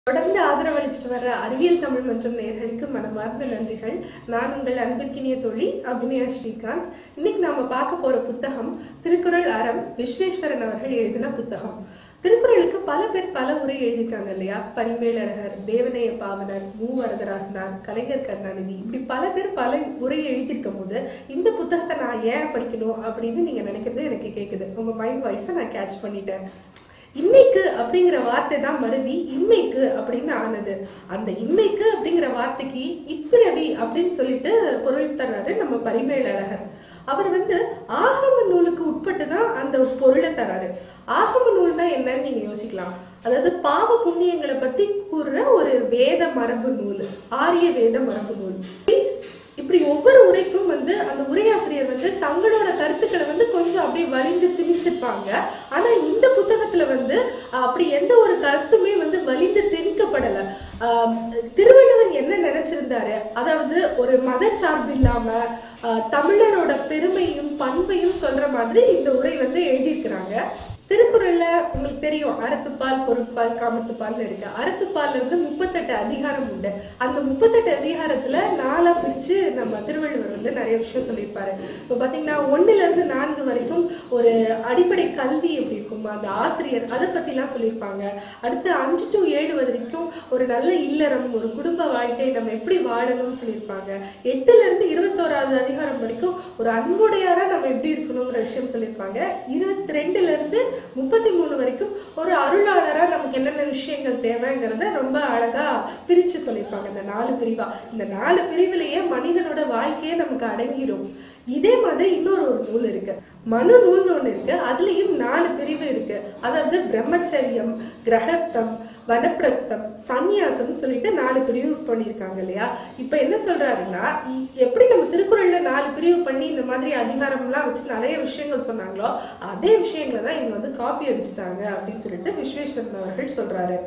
தொடர்ந்து ஆதரவளிச்சுட்டு வர்ற அறிவியல் தமிழ் மற்றும் நேர்களுக்கு மனமார்ந்த நன்றிகள் நான் உங்கள் அன்பிற்கினிய தோழி அபிநயா ஸ்ரீகாந்த் இன்னைக்கு நாம பார்க்க போற புத்தகம் திருக்குறள் அறம் விஸ்வேஸ்வரன் அவர்கள் எழுதின புத்தகம் திருக்குறளுக்கு பல பேர் பல உரை எழுதியிருக்காங்க இல்லையா பரிமேலழகர் தேவநேய பாவனர் மு வரதராசனார் கலைஞர் கருணாநிதி இப்படி பல பேர் பல உரை எழுதியிருக்கும் போது இந்த புத்தகத்தை நான் ஏன் படிக்கணும் அப்படின்னு நீங்க நினைக்கிறது எனக்கு கேக்குது உங்க மைண்ட் வாய்ஸை நான் கேட்ச் பண்ணிட்டேன் இன்னைக்கு அப்படிங்கிற வார்த்தை தான் மருவி இம்மைக்கு அப்படின்னு ஆனது அந்த இம்மைக்கு அப்படிங்கிற வார்த்தைக்கு இப்பிறவி அப்படின்னு சொல்லிட்டு பொருள் தர்றாரு நம்ம பரிமேலழகர் அவர் வந்து ஆகம நூலுக்கு உட்பட்டு தான் அந்த பொருளை தராரு ஆகம நூல்னா என்னன்னு நீங்க யோசிக்கலாம் அதாவது பாவ புண்ணியங்களை பத்தி கூறுற ஒரு வேத மரபு நூல் ஆரிய வேத மரபு நூல் இப்படி ஒவ்வொரு உரைக்கும் வந்து அந்த உரையாசிரியர் வந்து தங்களோட கருத்துக்களை வந்து கொஞ்சம் அப்படியே வலிந்து திணிச்சிருப்பாங்க ஆனா இந்த புத்தகத்துல வந்து அஹ், அப்படி எந்த ஒரு கருத்துமே வந்து வலிந்து திணிக்கப்படல ஆஹ், திருவள்ளுவர் என்ன நினைச்சிருந்தாரு அதாவது ஒரு மதச்சார்பு இல்லாம ஆஹ், தமிழரோட பெருமையும் பண்பையும் சொல்ற மாதிரி இந்த உரை வந்து எழுதியிருக்கிறாங்க திருக்குறள்ல உங்களுக்கு தெரியும் அறத்துப்பால் பொருட்பால் காமத்துப்பால்னு இருக்கு அறத்துப்பால்ல இருந்து முப்பத்தெட்டு அதிகாரம் உண்டு அந்த முப்பத்தெட்டு அதிகாரத்துல நாலா பிரிச்சு நம்ம திருவள்ளுவர் வந்து நிறைய விஷயம் சொல்லியிருப்பாரு இப்போ பாத்தீங்கன்னா ஒண்ணுல இருந்து நான்கு வரைக்கும் ஒரு அடிப்படை கல்வி எப்படி இருக்கும் அந்த ஆசிரியர் அதை பத்திலாம் சொல்லியிருப்பாங்க அடுத்து அஞ்சு டு ஏழு வரைக்கும் ஒரு நல்ல இல்லறம் ஒரு குடும்ப வாழ்க்கை நம்ம எப்படி வாழணும்னு சொல்லியிருப்பாங்க எட்டுல இருந்து இருபத்தோராவது அதிகாரம் வரைக்கும் ஒரு அன்புடையாரா நம்ம எப்படி இருக்கணுங்கிற விஷயம் சொல்லியிருப்பாங்க இருபத்தி ரெண்டுல இருந்து முப்பத்தி மூணு வரைக்கும் ஒரு அருளாளரா நமக்கு என்னென்ன விஷயங்கள் தேவைங்கிறத ரொம்ப அழகா பிரிச்சு சொல்லியிருப்பாங்க இந்த நாலு பிரிவா இந்த நாலு பிரிவிலேயே மனிதனோட வாழ்க்கையே நமக்கு அடங்கிடும் இதே மாதிரி இன்னொரு ஒரு நூல் இருக்கு மனு நூல்னு ஒண்ணு இருக்கு அதுலயும் நாலு பிரிவு இருக்கு அதாவது பிரம்மச்சரியம் கிரகஸ்தம் வனப்பிரஸ்தம் சந்நியாசம் சொல்லிட்டு நாலு பிரிவு பண்ணியிருக்காங்க இல்லையா இப்ப என்ன சொல்றாருன்னா இ- எப்படி நம்ம திருக்குறள்ல நாலு பிரிவு பண்ணி இந்த மாதிரி அதிகாரம்லாம் வச்சு நிறைய விஷயங்கள் சொன்னாங்களோ அதே விஷயங்களை தான் இங்க வந்து காப்பி அடிச்சிட்டாங்க அப்படின்னு சொல்லிட்டு விஸ்வேஸ்வரன் அவர்கள் சொல்றாரு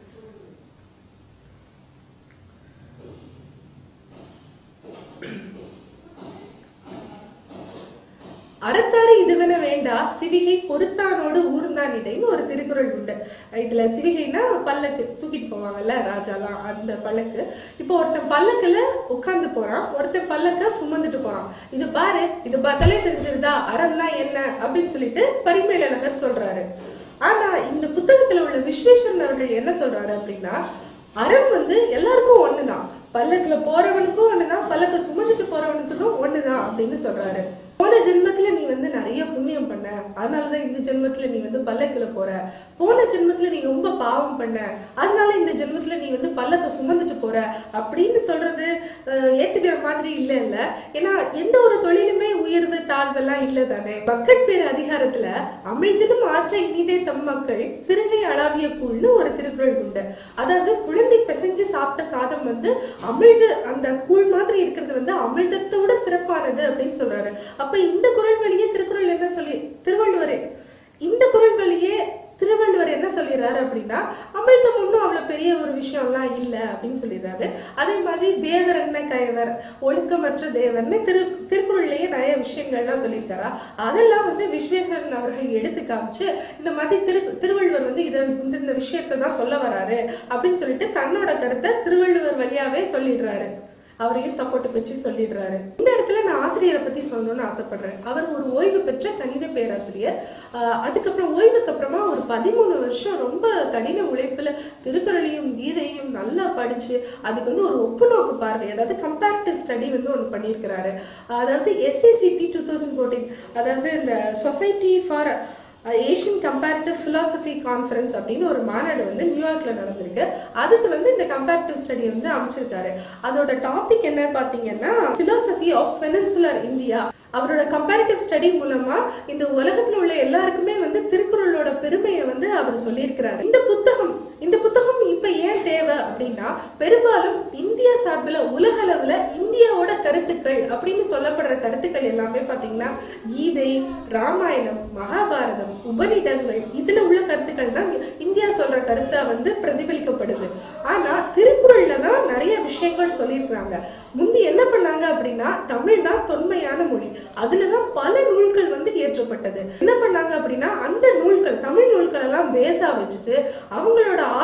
அறத்தாறு இதுவென வேண்டா சிவிகை பொறுத்தானோடு ஊர்ந்தான் இடைன்னு ஒரு திருக்குறள் உண்டு இதுல சிவிகைனா பல்லக்கு தூக்கிட்டு போவாங்கல்ல ராஜாலாம் அந்த பல்லக்கு இப்போ ஒருத்தன் பல்லக்குல உட்கார்ந்து போறான் ஒருத்தன் பல்லக்க சுமந்துட்டு போறான் இது பாரு இது பார்த்தாலே தெரிஞ்சிருதா அறம்னா என்ன அப்படின்னு சொல்லிட்டு பரிமேலழகர் சொல்றாரு ஆனா இந்த புத்தகத்துல உள்ள விஸ்வேஸ்வரன் அவர்கள் என்ன சொல்றாரு அப்படின்னா அறம் வந்து எல்லாருக்கும் ஒண்ணுதான் பல்லக்குல போறவனுக்கும் ஒண்ணுதான் பல்லக்க சுமந்துட்டு போறவனுக்கும் ஒண்ணுதான் அப்படின்னு சொல்றாரு போன ஜென்மத்துல நீ வந்து நிறைய புண்ணியம் பண்ண அதனாலதான் இந்த ஜென்மத்துல நீ வந்து பல்லக்குல போற போன ஜென்மத்துல நீ ரொம்ப பாவம் பண்ண அதனால இந்த ஜென்மத்துல நீ வந்து பல்லக்க சுமந்துட்டு போற அப்படின்னு சொல்றது அஹ், ஏத்துக்கிற மாதிரி இல்ல இல்ல ஏன்னா எந்த ஒரு தொழிலுமே உயர்வு தாழ்வெல்லாம் இல்ல தானே மக்கட் பேர் அதிகாரத்துல அமிழ்தினும் ஆற்ற இனிதே தம் மக்கள் சிறுகை அளாவிய கூழ்னு ஒரு திருக்குறள் உண்டு அதாவது குழந்தை பிசைஞ்சு சாப்பிட்ட சாதம் வந்து அமிழ்து அந்த கூழ் மாதிரி இருக்கிறது வந்து அமிழ்தத்தோட சிறப்பானது அப்படின்னு சொல்றாரு அப்ப இந்த குறள் வழியே திருக்குறள் என்ன சொல்லி திருவள்ளுவரே இந்த குறள் வழியே திருவள்ளுவர் என்ன சொல்லிடுறாரு அப்படின்னா அமிழ்தம் ஒன்றும் அவ்வளவு பெரிய ஒரு விஷயம்லாம் இல்லை அப்படின்னு சொல்லிடுறாரு அதே மாதிரி தேவர் என்ன கைவர் ஒழுக்கமற்ற தேவர்னு திரு திருக்குறள்லயே நிறைய விஷயங்கள்லாம் சொல்லியிருக்காரா அதெல்லாம் வந்து விஸ்வேஸ்வரன் அவர்கள் எடுத்து காமிச்சு இந்த மாதிரி திரு திருவள்ளுவர் வந்து இதை இந்த இந்த விஷயத்தை தான் சொல்ல வராரு அப்படின்னு சொல்லிட்டு தன்னோட கருத்தை திருவள்ளுவர் வழியாவே சொல்லிடுறாரு அவரையும் சப்போர்ட் வச்சு சொல்லிடுறாரு இந்த இடத்துல நான் ஆசிரியரை பத்தி சொல்லணும்னு ஆசைப்படுறேன் அவர் ஒரு ஓய்வு பெற்ற கணித பேராசிரியர் ஆஹ் அதுக்கப்புறம் ஓய்வுக்கு அப்புறமா ஒரு பதிமூணு வருஷம் ரொம்ப கடின உழைப்புல திருக்குறளையும் கீதையும் நல்லா படிச்சு அதுக்கு வந்து ஒரு ஒப்புநோக்கு பார்வை அதாவது கம்பேரிட்டிவ் ஸ்டடி வந்து ஒன்று பண்ணியிருக்கிறாரு அதாவது எஸ்ஏசிபி டூ தௌசண்ட் ஃபோர்டீன் அதாவது இந்த society for Asian comparative philosophy conference அப்படின்னு ஒரு மாநாடு வந்து நியூயார்க்ல நடந்திருக்கு அதுக்கு வந்து இந்த கம்பேரிட்டிவ் ஸ்டடி வந்து அமைச்சிருக்காரு அதோட டாபிக் என்ன பார்த்தீங்கன்னா philosophy ஆஃப் பெனின்சுலர் இந்தியா அவரோட கம்பேரிட்டிவ் ஸ்டடி மூலமா இந்த உலகத்துல உள்ள எல்லாருக்குமே வந்து திருக்குறளோட பெருமையை வந்து அவர் சொல்லியிருக்கிறாரு இந்த புத்தகம் இந்த புத்தகம் இப்ப ஏன் தேவை அப்படின்னா பெரும்பாலும் இந்தியா சார்பில் உலக அளவுல இந்தியாவோட கருத்துக்கள் அப்படின்னு சொல்லப்படுற கருத்துக்கள் எல்லாமே பாத்தீங்கன்னா கீதை ராமாயணம் மகாபாரதம் உபநிடங்கள் இதுல உள்ள கருத்துக்கள் தான் இந்தியா சொல்ற கருத்தா வந்து பிரதிபலிக்கப்படுது ஆனா திருக்குறள்ல தான் நிறைய விஷயங்கள் சொல்லியிருக்கிறாங்க முந்தி என்ன பண்ணாங்க அப்படின்னா தமிழ் தான் தொன்மையான மொழி அதுலதான் பல நூல்கள் வந்து இயற்றப்பட்டது என்ன பண்ணாங்க அப்படின்னா அந்த நூல்கள் தமிழ் நூல்கள் எல்லாம் பேஸா வச்சுட்டு அவங்களோட ஆகம நூல்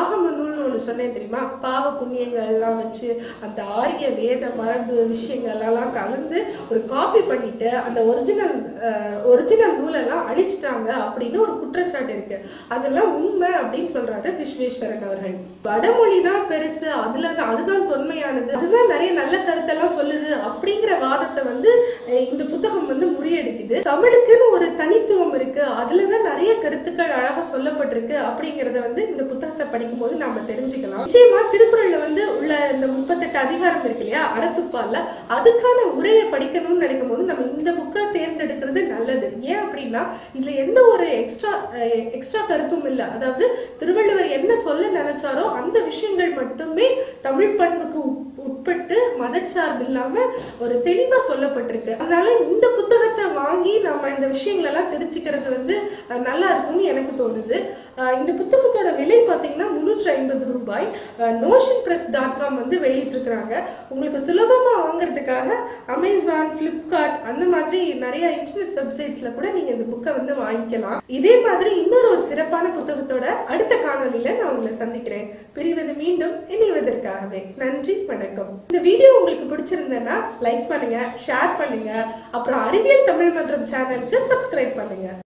நூல்னு ஒன்று சொன்னேன் தெரியுமா பாவ புண்ணியங்கள் எல்லாம் வச்சு அந்த ஆரிய வேத மரபு விஷயங்கள் எல்லாம் கலந்து ஒரு காப்பி பண்ணிட்டு அந்த ஒரிஜினல் ஒரிஜினல் நூலெல்லாம் அழிச்சிட்டாங்க அப்படின்னு ஒரு குற்றச்சாட்டு இருக்கு அதெல்லாம் உண்மை அப்படின்னு சொல்றாரு விஸ்வேஸ்வரன் அவர்கள் வடமொழி தான் பெருசு அதுல தான் அதுதான் தொன்மையானது அதுதான் நிறைய நல்ல கருத்தெல்லாம் சொல்லுது அப்படிங்கிற வாதத்தை வந்து அஹ், இந்த புத்தகம் வந்து முறியடிக்குது தமிழுக்குன்னு ஒரு தனித்துவம் இருக்கு அதுலதான் நிறைய கருத்துக்கள் அழகா சொல்லப்பட்டிருக்கு அப்படிங்கறத வந்து இந்த புத்தகத்தை படிக்கும்போது நாம தெரிஞ்சுக்கலாம் நிச்சயமா திருக்குறள்ல வந்து உள்ள இந்த முப்பத்தெட்டு அதிகாரம் இருக்கு இல்லையா அறத்துப்பால்ல அதுக்கான உரையை படிக்கணும்னு நினைக்கும் போது நம்ம இந்த புக்கை தேர்ந்தெடுக்கிறது நல்லது ஏன் அப்படின்னா இதுல எந்த ஒரு எக்ஸ்ட்ரா எக்ஸ்ட்ரா கருத்தும் இல்லை அதாவது திருவள்ளுவர் என்ன சொல்ல நினைச்சாரோ அந்த விஷயங்கள் மட்டுமே தமிழ் பண்புக்கு உட்- உட்பட்டு மதச்சார்பு இல்லாம ஒரு தெளிவா சொல்லப்பட்டிருக்கு அதனால இந்த புத்தகத்தை வாங்கி நம்ம இந்த விஷயங்கள் எல்லாம் தெரிஞ்சுக்கிறது வந்து அஹ், நல்லா இருக்கும்னு எனக்கு தோணுது அஹ், இந்த புத்தகத்தோட விலை பார்த்தீங்கன்னா முந்நூற்றி ஐம்பது ரூபாய் நோஷன் பிரஸ் டாட் காம் வந்து வெளியிட்டிருக்கிறாங்க உங்களுக்கு சுலபமா வாங்குறதுக்காக அமேசான் ஃப்ளிப்கார்ட் அந்த மாதிரி நிறைய இன்டர்நெட் வெப்சைட்ஸ்ல கூட நீங்க இந்த புக்கை வந்து வாங்கிக்கலாம் இதே மாதிரி இன்னொரு ஒரு சிறப்பான புத்தகத்தோட அடுத்த காணொளியில நான் உங்களை சந்திக்கிறேன் பிரிவது மீண்டும் இணைவதற்காகவே நன்றி வணக்கம் இந்த வீடியோ உங்களுக்கு பிடிச்சிருந்தேன்னா லைக் பண்ணுங்க ஷேர் பண்ணுங்க அப்புறம் அறிவியல் தமிழ் மன்றம் சேனலுக்கு சப்ஸ்கிரைப் பண்ணுங்க